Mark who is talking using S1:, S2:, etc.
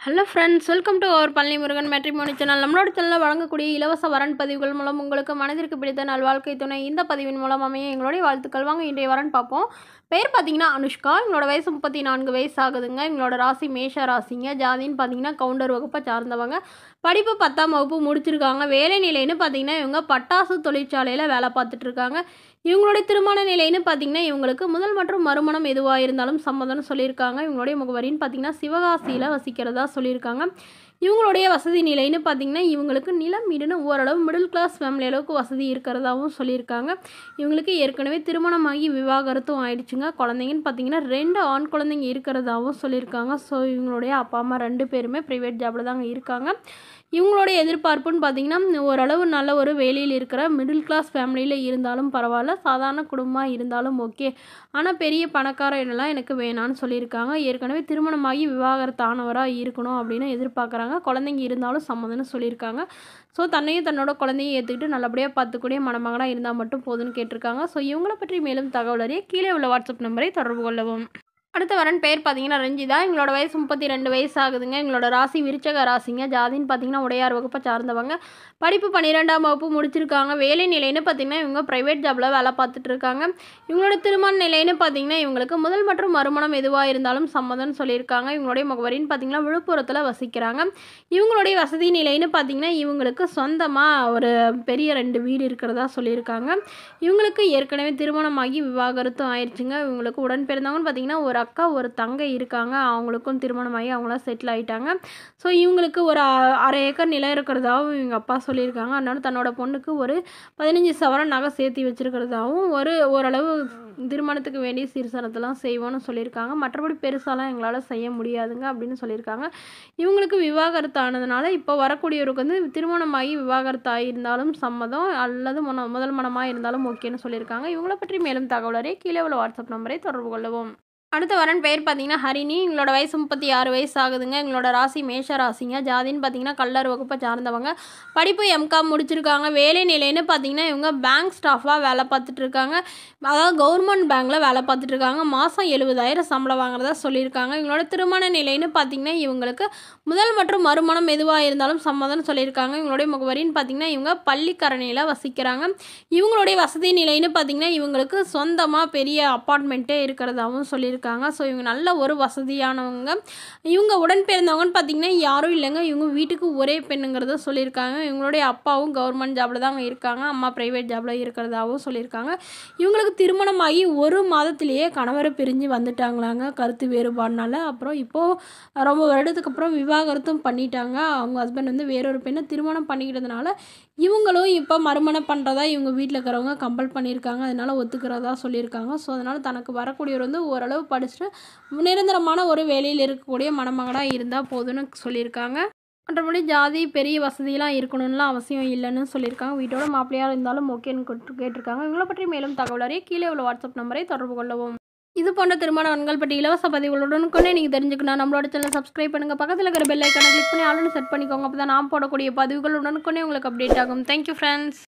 S1: hello friends welcome to our Palani Murugan matrimony channel நம்மளோட சேனலில் வழங்கக்கூடிய இலவச வரன் பதிவுகள் மூலம் உங்களுக்கு மனதிற்கு பிடித்த நல்வாழ்க்கை துணை இந்த பதிவின் மூலம் அமைய எங்களுடைய வாழ்த்துக்கள் வாங்க இன்றைய வரன் பார்ப்போம் பேர் பார்த்தீங்கன்னா அனுஷ்கா எங்களோட வயசு முப்பத்தி நான்கு வயசு ஆகுதுங்க எங்களோட ராசி மேஷ ராசிங்க ஜாதின்னு பார்த்தீங்கன்னா கவுண்டர் வகுப்பை சார்ந்தவங்க படிப்பு பத்தாம் வகுப்பு முடிச்சிருக்காங்க வேலை நிலைன்னு பார்த்தீங்கன்னா இவங்க பட்டாசு தொழிற்சாலையில் வேலை பார்த்துட்டு இருக்காங்க இவங்களுடைய திருமண நிலைன்னு பார்த்தீங்கன்னா இவங்களுக்கு முதல் மற்றும் மறுமணம் எதுவாக இருந்தாலும் சம்மதம்னு சொல்லியிருக்காங்க இவங்களுடைய முகவரின்னு பார்த்தீங்கன்னா சிவகாசியில் வசிக்கிறதா சொல்லியிருக்காங்க இவங்களுடைய வசதி நிலைன்னு பார்த்தீங்கன்னா இவங்களுக்கு நிலம் வீடுன்னு ஓரளவு மிடில் கிளாஸ் ஃபேமிலி அளவுக்கு வசதி இருக்கிறதாவும் சொல்லியிருக்காங்க இவங்களுக்கு ஏற்கனவே திருமணமாகி விவாகரத்தும் ஆயிடுச்சுங்க குழந்தைங்கன்னு பார்த்தீங்கன்னா ரெண்டு ஆண் குழந்தைங்க இருக்கிறதாவும் சொல்லியிருக்காங்க ஸோ இவங்களுடைய அப்பா அம்மா ரெண்டு பேருமே ப்ரைவேட் ஜாபில் தாங்க இருக்காங்க இவங்களுடைய எதிர்பார்ப்புன்னு பார்த்தீங்கன்னா ஓரளவு நல்ல ஒரு வேலையில் இருக்கிற மிடில் கிளாஸ் ஃபேமிலியில் இருந்தாலும் பரவாயில்ல சாதாரண குடும்பமாக இருந்தாலும் ஓகே ஆனால் பெரிய பணக்கார எல்லாம் எனக்கு வேணான்னு சொல்லியிருக்காங்க ஏற்கனவே திருமணமாகி விவாகரத்து ஆனவராக இருக்கணும் அப்படின்னு எதிர்பார்க்குறாங்க குழந்தைங்க இருந்தாலும் சம்மதம்னு சொல்லியிருக்காங்க ஸோ தன்னையும் தன்னோட குழந்தையும் ஏற்றுக்கிட்டு நல்லபடியாக பார்த்துக்கூடிய மணமகனாக இருந்தால் மட்டும் போதும்னு கேட்டிருக்காங்க ஸோ இவங்கள பற்றி மேலும் தகவல் அறிய கீழே உள்ள வாட்ஸ்அப் நம்பரை தொடர்பு கொள்ளவும் அடுத்த வரன் பேர் பார்த்தீங்கன்னா ரஞ்சிதா எங்களோட வயசு முப்பத்தி ரெண்டு வயசு ஆகுதுங்க எங்களோட ராசி விருச்சக ராசிங்க ஜாதின்னு பார்த்தீங்கன்னா உடையார் வகுப்பை சார்ந்தவங்க படிப்பு பன்னிரெண்டாம் வகுப்பு முடிச்சிருக்காங்க வேலை நிலைன்னு பார்த்தீங்கன்னா இவங்க ப்ரைவேட் ஜாபில் வேலை பார்த்துட்டு இருக்காங்க இவங்களோட திருமண நிலைன்னு பார்த்தீங்கன்னா இவங்களுக்கு முதல் மற்றும் மறுமணம் எதுவாக இருந்தாலும் சம்மதம்னு சொல்லியிருக்காங்க இவங்களுடைய முகவரின்னு பார்த்தீங்கன்னா விழுப்புரத்தில் வசிக்கிறாங்க இவங்களுடைய வசதி நிலைன்னு பார்த்தீங்கன்னா இவங்களுக்கு சொந்தமாக ஒரு பெரிய ரெண்டு வீடு இருக்கிறதா சொல்லியிருக்காங்க இவங்களுக்கு ஏற்கனவே திருமணமாகி விவாகரத்தும் ஆயிடுச்சுங்க இவங்களுக்கு உடன் பிறந்தவங்கன்னு பார்த்தீங்கன்னா ஒரு அக்கா ஒரு தங்கை இருக்காங்க அவங்களுக்கும் திருமணமாகி அவங்களாம் செட்டில் ஆகிட்டாங்க ஸோ இவங்களுக்கு ஒரு அ- அரை ஏக்கர் நிலம் இருக்கிறதாவும் இவங்க அப்பா சொல்லியிருக்காங்க அதனால தன்னோட பொண்ணுக்கு ஒரு பதினஞ்சு சவரன் நகை சேர்த்து வச்சிருக்கிறதாவும் ஒரு ஓரளவு திருமணத்துக்கு வேண்டிய சீர்சனத்தெல்லாம் செய்வோன்னு சொல்லியிருக்காங்க மற்றபடி பெருசாலாம் எங்களால் செய்ய முடியாதுங்க அப்படின்னு சொல்லியிருக்காங்க இவங்களுக்கு விவாகரத்து ஆனதுனால இப்போ வரக்கூடியவருக்கு வந்து திருமணமாகி விவாகரத்து ஆகியிருந்தாலும் சம்மதம் அல்லது முன முதல் மனமாக இருந்தாலும் ஓகேன்னு சொல்லியிருக்காங்க இவங்கள பற்றி மேலும் தகவல் அறிய கீழே உள்ள வாட்ஸ்அப் நம்பரை தொடர்பு கொள்ளவும் அடுத்த வரன் பேர் பார்த்தீங்கன்னா ஹரிணி எங்களோட வயசு முப்பத்தி ஆறு வயசு ஆகுதுங்க எங்களோட ராசி மேஷ ராசிங்க ஜாதின்னு பார்த்தீங்கன்னா கல்லர் வகுப்பை சார்ந்தவங்க படிப்பு எம்காம் முடிச்சிருக்காங்க வேலை நிலைன்னு பார்த்தீங்கன்னா இவங்க பேங்க் ஸ்டாஃபாக வேலை பார்த்துட்டு இருக்காங்க அதாவது கவர்மெண்ட் பேங்க்கில் வேலை பார்த்துட்டு இருக்காங்க மாதம் எழுபதாயிரம் சம்பளம் வாங்குறதா சொல்லியிருக்காங்க இவங்களோட திருமண நிலைன்னு பார்த்தீங்கன்னா இவங்களுக்கு முதல் மற்றும் மறுமணம் எதுவாக இருந்தாலும் சம்மதம்னு சொல்லியிருக்காங்க இவங்களுடைய முகவரின்னு பார்த்தீங்கன்னா இவங்க பள்ளிக்கரணையில் வசிக்கிறாங்க இவங்களுடைய வசதி நிலைன்னு பார்த்தீங்கன்னா இவங்களுக்கு சொந்தமாக பெரிய அப்பார்ட்மெண்ட்டே இருக்கிறதாவும் சொல்லியிருக்காங்க ஸோ இவங்க நல்ல ஒரு வசதியானவங்க இவங்க உடன் பிறந்தவங்கன்னு பார்த்தீங்கன்னா யாரும் இல்லைங்க இவங்க வீட்டுக்கு ஒரே பெண்ணுங்கிறத சொல்லியிருக்காங்க இவங்களுடைய அப்பாவும் கவர்மெண்ட் ஜாபில் தாங்க இருக்காங்க அம்மா ப்ரைவேட் ஜாபில் இருக்கிறதாவும் சொல்லியிருக்காங்க இவங்களுக்கு திருமணமாகி ஒரு மாதத்திலேயே கணவரை பிரிஞ்சு வந்துட்டாங்களாங்க கருத்து வேறுபாடுனால அப்புறம் இப்போது ரொம்ப வருடத்துக்கு அப்புறம் விவாகரத்தும் பண்ணிட்டாங்க அவங்க ஹஸ்பண்ட் வந்து வேறொரு பெண்ணை திருமணம் பண்ணிக்கிட்டதுனால இவங்களும் இப்போ மறுமணம் பண்ணுறதா இவங்க வீட்டில் இருக்கிறவங்க கம்பல் பண்ணியிருக்காங்க அதனால ஒத்துக்கிறதா சொல்லியிருக்காங்க ஸோ அதனால் தனக்கு வரக்கூடியவர் வந்து ஓரளவு படிச்சுட்டு நிரந்தரமான ஒரு வேலையில் இருக்கக்கூடிய மணமகனாக இருந்தால் போதும்னு சொல்லியிருக்காங்க மற்றபடி ஜாதி பெரிய வசதியெலாம் இருக்கணும்லாம் அவசியம் இல்லைன்னு சொல்லியிருக்காங்க வீட்டோட மாப்பிள்ளையாக இருந்தாலும் ஓகேன்னு கேட்டு- கேட்டிருக்காங்க இவங்களை பற்றி மேலும் தகவல் அறிய கீழே உள்ள வாட்ஸ்அப் நம்பரை தொடர்பு கொள்ளவும் இது போன்ற திருமண ஆண்கள் பற்றி இலவச பதிவுகளுடன் கொண்டே நீங்கள் தெரிஞ்சுக்கணும் நம்மளோட சேனல் சப்ஸ்கிரைப் பண்ணுங்கள் பக்கத்தில் இருக்கிற பெல் ஐக்கானை கிளிக் பண்ணி ஆளுன்னு செட் பண்ணிக்கோங்க அப்போ தான் நான் போடக்கூடிய பதிவுகள் உடனுக்குடனே உங்களுக்கு அப்டேட் ஆகும் தேங்க்யூ ஃப்ரெண்ட்ஸ்